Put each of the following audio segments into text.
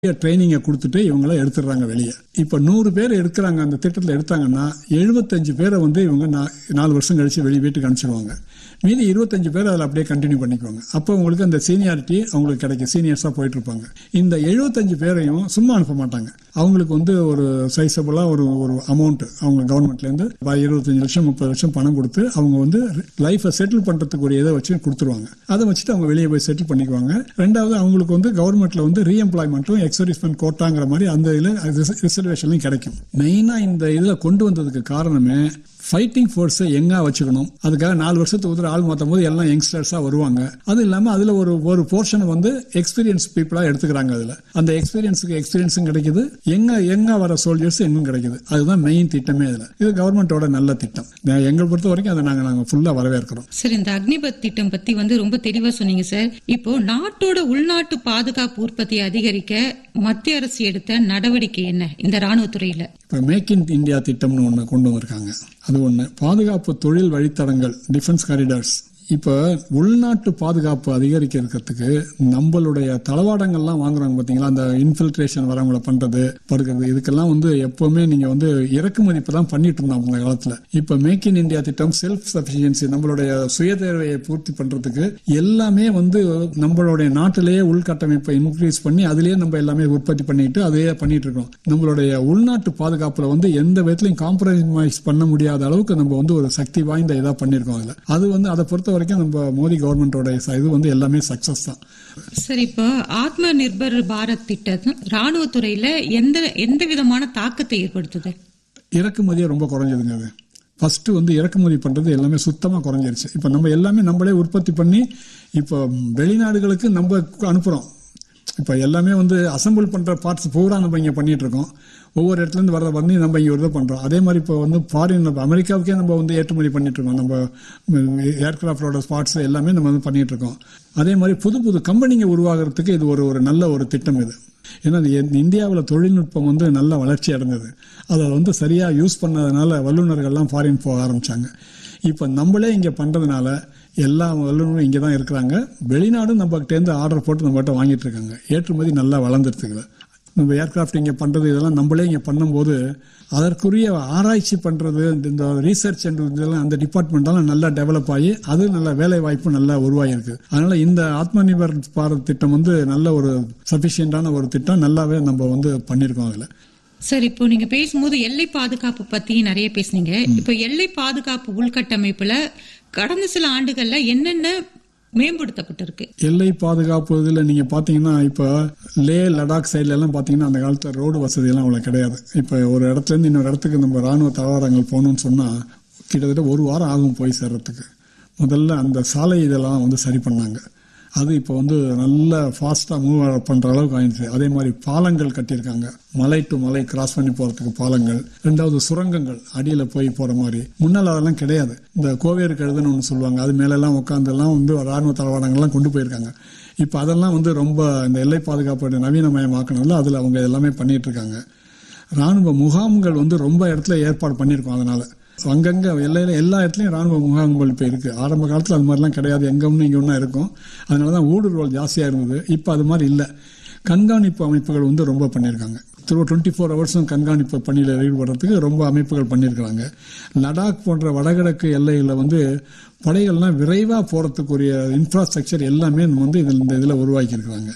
ட்ரைனிங்கை கொடுத்துட்டு இவங்கள எடுத்துடுறாங்க வெளியே இப்போ நூறு பேர் எடுக்கிறாங்க அந்த திட்டத்தில் எடுத்தாங்கன்னா எழுபத்தஞ்சு பேரை வந்து இவங்க நா- நாலு வருஷம் கழிச்சு வெளியே வீட்டுக்கு அனுப்பிச்சிடுவாங்க மீதி இருபத்தஞ்சு பேர் அதில் அப்படியே கண்டினியூ பண்ணிக்குவாங்க அப்போ உங்களுக்கு அந்த சீனியாரிட்டி அவங்களுக்கு கிடைக்கும் சீனியர்ஸாக போயிட்டு இருப்பாங்க இந்த எழுபத்தஞ்சு பேரையும் சும்மா அனுப்ப மாட்டாங்க அவங்களுக்கு வந்து ஒரு சைஸபுளாக ஒரு ஒரு அமௌண்ட் அவங்க கவர்மெண்ட்லேருந்து இருபத்தஞ்சு லட்சம் முப்பது லட்சம் பணம் கொடுத்து அவங்க வந்து லைஃப்பை செட்டில் பண்ணுறதுக்கு ஒரு இதை வச்சு கொடுத்துருவாங்க அதை வச்சுட்டு அவங்க வெளியே போய் செட்டில் பண்ணிக்குவாங்க ரெண்டாவது அவங்களுக்கு வந்து கவர்மெண்ட்ல வந்து ரீஎம்ப்ளாய்மெண்ட்டும் எக்ஸர்வீஸ்மெண்ட் கோட்டாங்கிற மாதிரி அந்த இதில் ரிசர்வேஷன்லையும் கிடைக்கும் மெயினாக இந்த இதில் கொண்டு வந்ததுக்கு காரணமே ஃபைட்டிங் ஃபோர்ஸை எங்கா வச்சுக்கணும் அதுக்காக நாலு வருஷத்துக்கு ஒரு ஆள் மாற்றும் போது எல்லாம் யங்ஸ்டர்ஸாக வருவாங்க அது இல்லாமல் அதில் ஒரு ஒரு போர்ஷனை வந்து எக்ஸ்பீரியன்ஸ் பீப்புளாக எடுத்துக்கிறாங்க அதில் அந்த எக்ஸ்பீரியன்ஸுக்கு எக்ஸ்பீரியன்ஸும் கிடைக்குது எங்க எங்க வர சோல்ஜர்ஸ் எங்கும் கிடைக்குது அதுதான் மெயின் திட்டமே இதில் இது கவர்மெண்ட்டோட நல்ல திட்டம் நான் எங்களை பொறுத்த வரைக்கும் அதை நாங்கள் நாங்கள் ஃபுல்லாக வரவேற்கிறோம் சார் இந்த அக்னிபத் திட்டம் பத்தி வந்து ரொம்ப தெளிவா சொன்னீங்க சார் இப்போ நாட்டோட உள்நாட்டு பாதுகாப்பு உற்பத்தியை அதிகரிக்க மத்திய அரசு எடுத்த நடவடிக்கை என்ன இந்த ராணுவத்துறையில இப்போ மேக் இன் இந்தியா திட்டம்னு ஒன்று கொண்டு வந்திருக்காங்க அது ஒன்று பாதுகாப்பு தொழில் வழித்தடங்கள் டிஃபென்ஸ் காரிடார்ஸ் இப்போ உள்நாட்டு பாதுகாப்பு அதிகரிக்கிறதுக்கு நம்மளுடைய தளவாடங்கள்லாம் வாங்குறாங்க பார்த்தீங்களா அந்த இன்ஃபில்ட்ரேஷன் வரவங்கள பண்ணுறது படுக்கிறது இதுக்கெல்லாம் வந்து எப்போவுமே நீங்கள் வந்து இறக்குமதி இப்போ தான் பண்ணிட்டு இருந்தோம் அந்த காலத்தில் இப்போ மேக் இன் இந்தியா திட்டம் செல்ஃப் சஃபிஷியன்சி நம்மளுடைய சுய தேவையை பூர்த்தி பண்ணுறதுக்கு எல்லாமே வந்து நம்மளுடைய நாட்டிலேயே உள்கட்டமைப்பை இன்க்ரீஸ் பண்ணி அதிலேயே நம்ம எல்லாமே உற்பத்தி பண்ணிட்டு அதையே பண்ணிட்டு இருக்கோம் நம்மளுடைய உள்நாட்டு பாதுகாப்புல வந்து எந்த விதத்திலையும் காம்ப்ரமைஸ் பண்ண முடியாத அளவுக்கு நம்ம வந்து ஒரு சக்தி வாய்ந்த இதா பண்ணியிருக்கோம் அதுல அது வந்து அதை பொறுத்த வரைக்கும் நம்ம மோடி கவர்மெண்டோட இது வந்து எல்லாமே சக்சஸ் தான் சார் இப்போ ஆத்ம நிர்பர் பாரத் திட்டம் ராணுவத்துறையில எந்த எந்த விதமான தாக்கத்தை ஏற்படுத்துது இறக்குமதியே ரொம்ப குறைஞ்சதுங்க அது ஃபர்ஸ்ட் வந்து இறக்குமதி பண்றது எல்லாமே சுத்தமா குறைஞ்சிருச்சு இப்போ நம்ம எல்லாமே நம்மளே உற்பத்தி பண்ணி இப்போ வெளிநாடுகளுக்கு நம்ம அனுப்புறோம் இப்போ எல்லாமே வந்து அசெம்பிள் பண்ற பார்ட்ஸ் பூரா நம்ம இங்க பண்ணிட்டு இருக்கோம் ஒவ்வொரு இடத்துல இருந்து வர பண்ணி நம்ம இங்க ஒரு இதை பண்றோம் அதே மாதிரி இப்போ வந்து ஃபாரின் அமெரிக்காவுக்கே நம்ம வந்து ஏற்றுமதி பண்ணிட்டு இருக்கோம் நம்ம ஏர்கிராஃப்டோட பார்ட்ஸ் எல்லாமே நம்ம வந்து பண்ணிட்டு இருக்கோம் அதே மாதிரி புது புது கம்பெனிங்க உருவாகிறதுக்கு இது ஒரு ஒரு நல்ல ஒரு திட்டம் இது ஏன்னா இந்தியாவில் தொழில்நுட்பம் வந்து நல்ல வளர்ச்சி அடைஞ்சது அதை வந்து சரியாக யூஸ் பண்ணதுனால வல்லுநர்கள்லாம் ஃபாரின் போக ஆரம்பிச்சாங்க இப்போ நம்மளே இங்கே பண்ணுறதுனால எல்லா வல்லுநரும் இங்கே தான் இருக்கிறாங்க வெளிநாடும் நம்மகிட்டேருந்து ஆர்டர் போட்டு நம்மகிட்ட வாங்கிட்டு இருக்காங்க ஏற்றுமதி நல்லா வளர்ந்துருக்குது நம்ம ஏர்கிராஃப்ட் இங்கே பண்ணுறது இதெல்லாம் நம்மளே இங்கே பண்ணும்போது அதற்குரிய ஆராய்ச்சி பண்ணுறது இந்த ரீசர்ச் அண்ட் இதெல்லாம் அந்த டிபார்ட்மெண்ட்டெல்லாம் நல்லா டெவலப் ஆகி அது நல்ல வேலை வாய்ப்பு நல்லா உருவாகிருக்கு அதனால இந்த ஆத்ம நிர்பர் பாரத் திட்டம் வந்து நல்ல ஒரு சஃபிஷியண்டான ஒரு திட்டம் நல்லாவே நம்ம வந்து பண்ணியிருக்கோம் அதில் சார் இப்போ நீங்க பேசும்போது எல்லை பாதுகாப்பு பத்தி நிறைய பேசுனீங்க இப்போ எல்லை பாதுகாப்பு உள்கட்டமைப்புல கடந்த சில ஆண்டுகள்ல என்னென்ன மேம்படுத்தப்பட்டிருக்கு எல்லை பாதுகாப்பு இதில் நீங்கள் பார்த்தீங்கன்னா இப்போ லே லடாக் சைட்ல எல்லாம் பார்த்தீங்கன்னா அந்த காலத்தில் ரோடு வசதியெல்லாம் அவ்வளோ கிடையாது இப்போ ஒரு இடத்துலேருந்து இன்னொரு இடத்துக்கு நம்ம ராணுவ தளவாடங்கள் போகணும்னு சொன்னால் கிட்டத்தட்ட ஒரு வாரம் ஆகும் போய் சேர்றதுக்கு முதல்ல அந்த சாலை இதெல்லாம் வந்து சரி பண்ணாங்க அது இப்போ வந்து நல்ல ஃபாஸ்ட்டாக மூவ் பண்ணுற அளவுக்கு ஆயிடுச்சு அதே மாதிரி பாலங்கள் கட்டியிருக்காங்க மலை டு மலை கிராஸ் பண்ணி போகிறதுக்கு பாலங்கள் ரெண்டாவது சுரங்கங்கள் அடியில் போய் போகிற மாதிரி முன்னால் அதெல்லாம் கிடையாது இந்த கோவேறு கழுதுன்னு ஒன்று சொல்லுவாங்க அது மேலெல்லாம் உட்காந்துலாம் வந்து ராணுவ தளவாடங்கள்லாம் கொண்டு போயிருக்காங்க இப்போ அதெல்லாம் வந்து ரொம்ப இந்த எல்லை பாதுகாப்பு நவீனமயமாக்கினதுல அதில் அவங்க எல்லாமே பண்ணிட்டு இருக்காங்க ராணுவ முகாம்கள் வந்து ரொம்ப இடத்துல ஏற்பாடு பண்ணியிருக்கோம் அதனால அங்கங்க எல்லையில எல்லா இடத்துலையும் ராணுவ முகாம்கள் இப்போ இருக்கு ஆரம்ப காலத்தில் அது மாதிரிலாம் கிடையாது எங்க ஒன்று இங்கே ஒன்றா இருக்கும் அதனால தான் ஊடுருவல் ஜாஸ்தியாக இருந்தது இப்போ அது மாதிரி இல்லை கண்காணிப்பு அமைப்புகள் வந்து ரொம்ப பண்ணியிருக்காங்க திரும்ப டுவெண்ட்டி ஃபோர் ஹவர்ஸும் கண்காணிப்பு பணியில் ஈடுபடுறதுக்கு ரொம்ப அமைப்புகள் பண்ணியிருக்கிறாங்க லடாக் போன்ற வடகிழக்கு எல்லையில் வந்து படைகள்லாம் விரைவாக போகிறதுக்குரிய இன்ஃப்ராஸ்ட்ரக்சர் எல்லாமே நம்ம வந்து இதில் இந்த இதில் உருவாக்கி இருக்கிறாங்க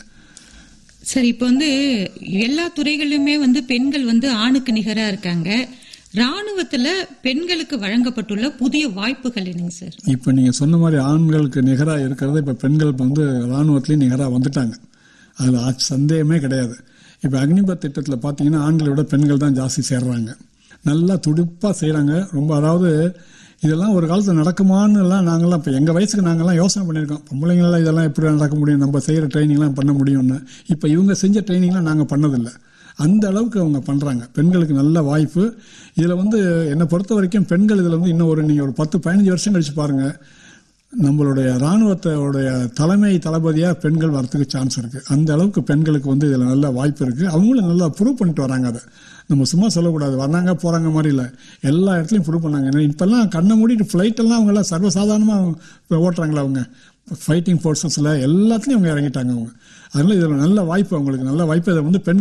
சார் இப்போ வந்து எல்லா துறைகளிலுமே வந்து பெண்கள் வந்து ஆணுக்கு நிகரா இருக்காங்க ராணுவத்துல பெண்களுக்கு வழங்கப்பட்டுள்ள புதிய வாய்ப்புகள் என்னங்க சார் இப்போ நீங்கள் சொன்ன மாதிரி ஆண்களுக்கு நிகராக இருக்கிறது இப்போ பெண்கள் வந்து இராணுவத்துலேயும் நிகராக வந்துட்டாங்க அதில் ஆச்~ சந்தேகமே கிடையாது இப்போ அக்னிபத் திட்டத்தில் பார்த்தீங்கன்னா ஆண்களை விட பெண்கள் தான் ஜாஸ்தி சேர்றாங்க நல்லா துடிப்பாக செய்கிறாங்க ரொம்ப அதாவது இதெல்லாம் ஒரு காலத்தில் நடக்குமான்னு எல்லாம் நாங்கள்லாம் இப்போ எங்கள் வயசுக்கு நாங்கள்லாம் யோசனை பண்ணியிருக்கோம் பொம்பளைங்களாம் இதெல்லாம் எப்படி நடக்க முடியும் நம்ம செய்கிற ட்ரைனிங்லாம் பண்ண முடியும்னு இப்போ இவங்க செஞ்ச ட்ரைனிங்லாம் நாங்கள் பண்ணதில்லை அந்த அளவுக்கு அவங்க பண்ணுறாங்க பெண்களுக்கு நல்ல வாய்ப்பு இதில் வந்து என்னை பொறுத்த வரைக்கும் பெண்கள் இதில் வந்து இன்னும் ஒரு நீங்கள் ஒரு பத்து பதினஞ்சு வருஷம் கழிச்சு பாருங்கள் நம்மளுடைய இராணுவத்தோடைய தலைமை தளபதியாக பெண்கள் வரத்துக்கு சான்ஸ் இருக்குது அந்த அளவுக்கு பெண்களுக்கு வந்து இதில் நல்ல வாய்ப்பு இருக்குது அவங்களும் நல்லா ப்ரூவ் பண்ணிட்டு வராங்க அதை நம்ம சும்மா சொல்லக்கூடாது வர்றாங்க போகிறாங்க மாதிரி இல்லை எல்லா இடத்துலையும் ப்ரூவ் பண்ணாங்க ஏன்னா இப்போல்லாம் கண்ணை மூடிட்டு ஃப்ளைட்டெல்லாம் அவங்கெல்லாம் சர்வசாதாரணமாக ஓட்டுறாங்களா அவங்க ஃபைட்டிங் ஃபோர்ஸஸில் எல்லாத்துலேயும் அவங்க இறங்கிட்டாங்க அவங்க அதனால் இதில் நல்ல வாய்ப்பு அவங்களுக்கு நல்ல வாய்ப்பு இதை வந்து பெண்கள்